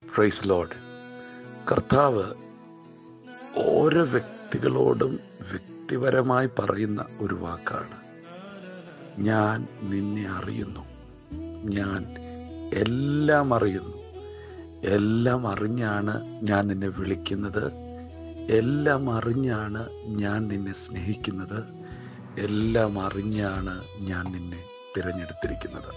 price load കർത്താവ് ഓരോ വ്യക്തികളോടും വ്യക്തിപരമായി പറയുന്ന ഒരു വാക്കാണ് ഞാൻ നിന്നെ അറിയുന്നു ഞാൻ എല്ലാം അറിയുന്നു എല്ലാം അറിഞ്ഞാണ് ഞാൻ നിന്നെ വിളിക്കുന്നത് എല്ലാം അറിഞ്ഞാണ് ഞാൻ നിന്നെ സ്നേഹിക്കുന്നത് എല്ലാം അറിഞ്ഞാണ് ഞാൻ നിന്നെ തിരഞ്ഞെടുത്തിരിക്കുന്നത്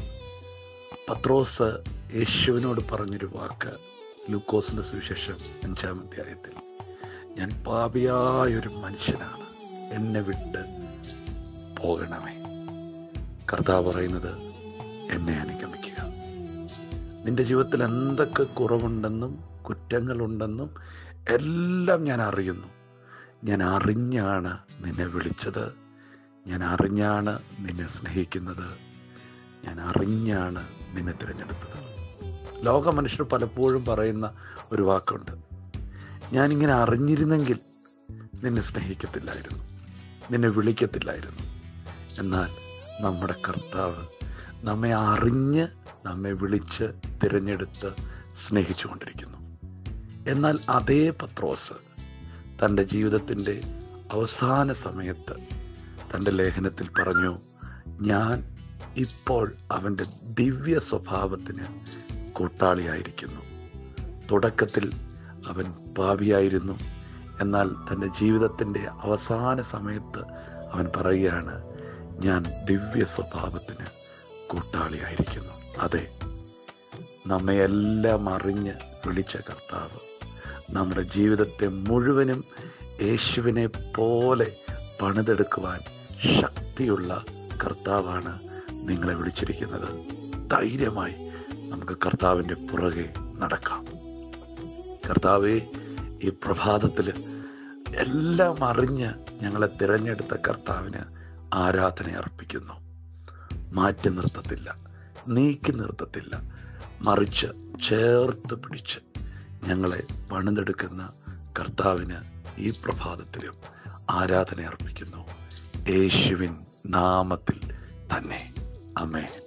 പത്രോസ് യേശുവിനോട് പറഞ്ഞൊരു വാക്ക് ലൂക്കോസിന്റെ സുവിശേഷം അഞ്ചാം അധ്യായത്തിൽ ഞാൻ പാപിയായൊരു മനുഷ്യനാണ് എന്നെ വിട്ട് പോകണമേ കർത്താവ് പറയുന്നത് എന്നെ അനുഗമിക്കുക നിന്റെ ജീവിതത്തിൽ എന്തൊക്കെ കുറവുണ്ടെന്നും കുറ്റങ്ങളുണ്ടെന്നും എല്ലാം ഞാൻ അറിയുന്നു ഞാൻ അറിഞ്ഞാണ് നിന്നെ വിളിച്ചത് ഞാൻ അറിഞ്ഞാണ് നിന്നെ സ്നേഹിക്കുന്നത് ഞാൻ അറിഞ്ഞാണ് നിന്നെ തിരഞ്ഞെടുത്തത് ലോക മനുഷ്യർ പലപ്പോഴും പറയുന്ന ഒരു വാക്കുണ്ട് ഞാനിങ്ങനെ അറിഞ്ഞിരുന്നെങ്കിൽ നിന്നെ സ്നേഹിക്കത്തില്ലായിരുന്നു നിന്നെ വിളിക്കത്തില്ലായിരുന്നു എന്നാൽ നമ്മുടെ കർത്താവ് നമ്മെ അറിഞ്ഞ് നമ്മെ വിളിച്ച് തിരഞ്ഞെടുത്ത് സ്നേഹിച്ചുകൊണ്ടിരിക്കുന്നു എന്നാൽ അതേ പത്രോസ് തൻ്റെ ജീവിതത്തിൻ്റെ അവസാന സമയത്ത് തൻ്റെ ലേഖനത്തിൽ പറഞ്ഞു ഞാൻ ഇപ്പോൾ അവൻ്റെ ദിവ്യ സ്വഭാവത്തിന് കൂട്ടാളിയായിരിക്കുന്നു തുടക്കത്തിൽ അവൻ പാപിയായിരുന്നു എന്നാൽ തൻ്റെ ജീവിതത്തിൻ്റെ അവസാന സമയത്ത് അവൻ പറയുകയാണ് ഞാൻ ദിവ്യ സ്വഭാവത്തിന് കൂട്ടാളിയായിരിക്കുന്നു അതെ നമ്മയെല്ലാം അറിഞ്ഞ് വിളിച്ച കർത്താവ് നമ്മുടെ ജീവിതത്തെ മുഴുവനും യേശുവിനെ പോലെ പണിതെടുക്കുവാൻ ശക്തിയുള്ള കർത്താവാണ് നിങ്ങളെ വിളിച്ചിരിക്കുന്നത് ധൈര്യമായി നമുക്ക് കർത്താവിൻ്റെ പുറകെ നടക്കാം കർത്താവെ ഈ പ്രഭാതത്തിൽ എല്ലാം അറിഞ്ഞ് ഞങ്ങളെ തിരഞ്ഞെടുത്ത കർത്താവിന് ആരാധന അർപ്പിക്കുന്നു മാറ്റി നിർത്തത്തില്ല നീക്കി നിർത്തത്തില്ല മറിച്ച് ചേർത്ത് പിടിച്ച് ഞങ്ങളെ പണിതെടുക്കുന്ന കർത്താവിന് ഈ പ്രഭാതത്തിലും ആരാധന അർപ്പിക്കുന്നു യേശുവിൻ നാമത്തിൽ തന്നെ അമേ